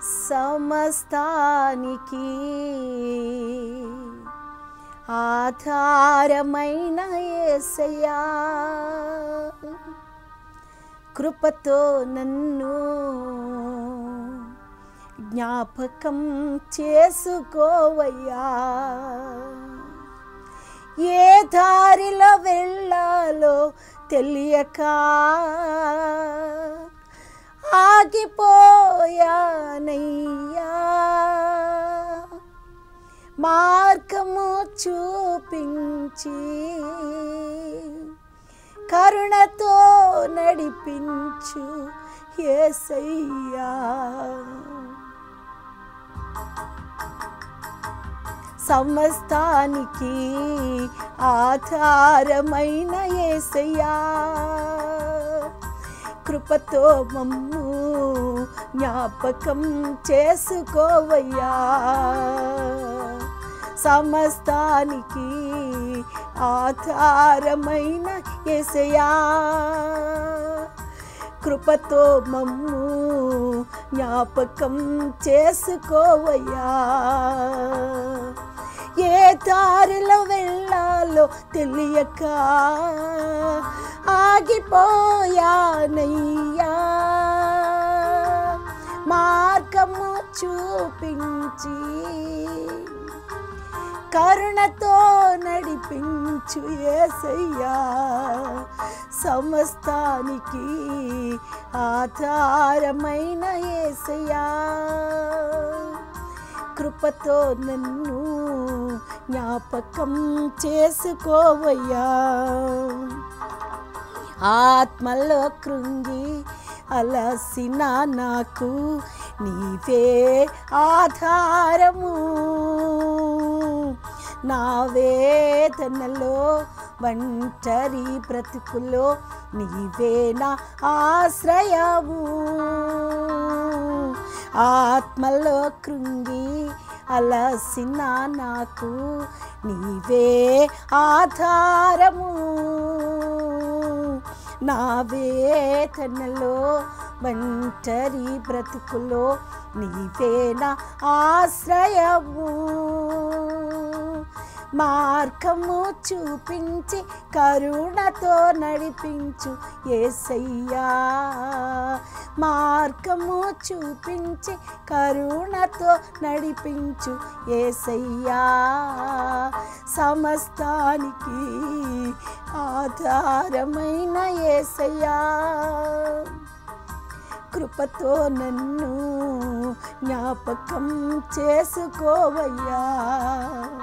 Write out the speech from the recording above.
సమస్తానికి ఆధారమైన యేసయ్యా కృపతో నన్ను జ్ఞాపకం చేసుకోవయ్యా ఏ దారిలో వెళ్ళాలో తెలియక ఆగిపోయానయ్యా మార్గము చూపించి కరుణతో నడిపించు ఏసయ్యా సమస్తానికి ఆధారమైన ఏసయ్యా కృపతో మమ్ము జ్ఞాపకం చేసుకోవయ్యా సమస్తానికి ఆధారమైన ఏసయ్యా కృపతో మమ్ము జ్ఞాపకం చేసుకోవయ్యా ఏ దారిలో వెళ్ళాలో తెలియక ఆగిపోయానయ్యా మార్గము చూపించి కరుణతో నడిపించు ఏసయ్యా సమస్తానికి ఆధారమైన ఏసయ్యా కృపతో నన్ను జ్ఞాపకం చేసుకోవయ్యా ఆత్మలో కృంగి అలసిన నాకు నీవే ఆధారము నా వేదనలో ఒంటరి బ్రతుకులో నీవే నా ఆశ్రయము ఆత్మలో కృంగి అలసిన నాకు నీవే ఆధారము నా వేదనలో ఒంటరి బ్రతుకులో నీవే నా ఆశ్రయము మార్గము చూపించి కరుణతో నడిపించు ఏసయ్యా మార్గము చూపించి కరుణతో నడిపించు ఏసయ్యా సమస్తానికి ఆధారమైన ఏసయ్యా కృపతో నన్ను జ్ఞాపకం చేసుకోవయ్యా